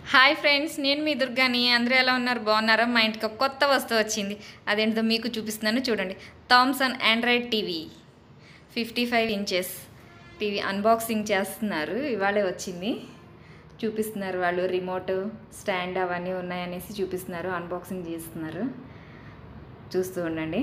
hi friends నేను మీ దుర్గాని అందరూ ఎలా ఉన్నారు బాగున్నారా మా ఇంటికి ఒక కొత్త వస్తువు వచ్చింది అదేంటో మీకు చూపిస్తున్నాను చూడండి Thomson Android TV fifty five inches TV unboxing చేస్తున్నారు ఇవాళే వచ్చింది చూపిస్తున్నారు వాళ్ళు రిమోట్ స్టాండ్ అవన్నీ ఉన్నాయనేసి చూపిస్తున్నారు అన్బాక్సింగ్ చేస్తున్నారు చూస్తూ ఉండండి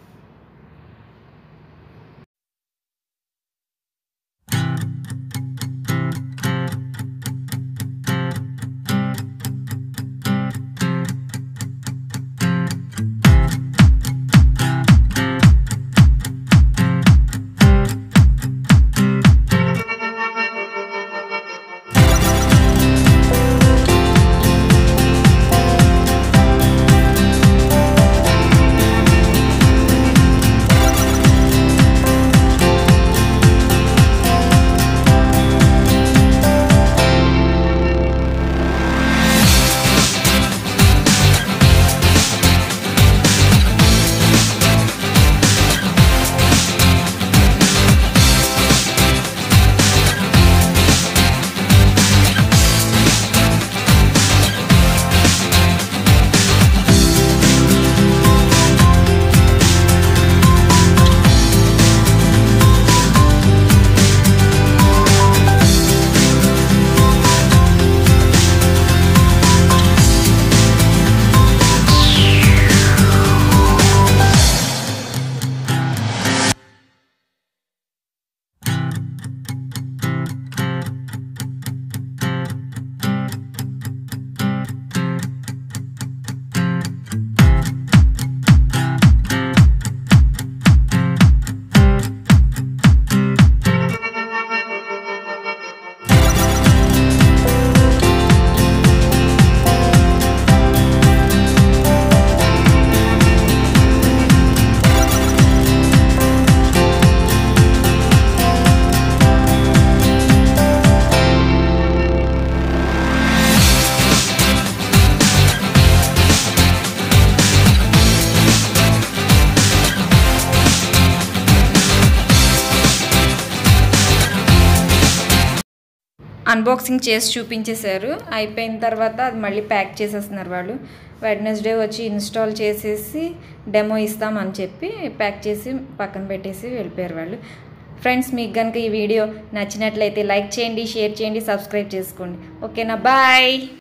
అన్బాక్సింగ్ చేసి చూపించేశారు అయిపోయిన తర్వాత అది మళ్ళీ ప్యాక్ చేసేస్తున్నారు వాళ్ళు వెడ్నెస్డే వచ్చి ఇన్స్టాల్ చేసేసి డెమో ఇస్తామని చెప్పి ప్యాక్ చేసి పక్కన పెట్టేసి వెళ్ళిపోయారు వాళ్ళు ఫ్రెండ్స్ మీకు కనుక ఈ వీడియో నచ్చినట్లయితే లైక్ చేయండి షేర్ చేయండి సబ్స్క్రైబ్ చేసుకోండి ఓకేనా బాయ్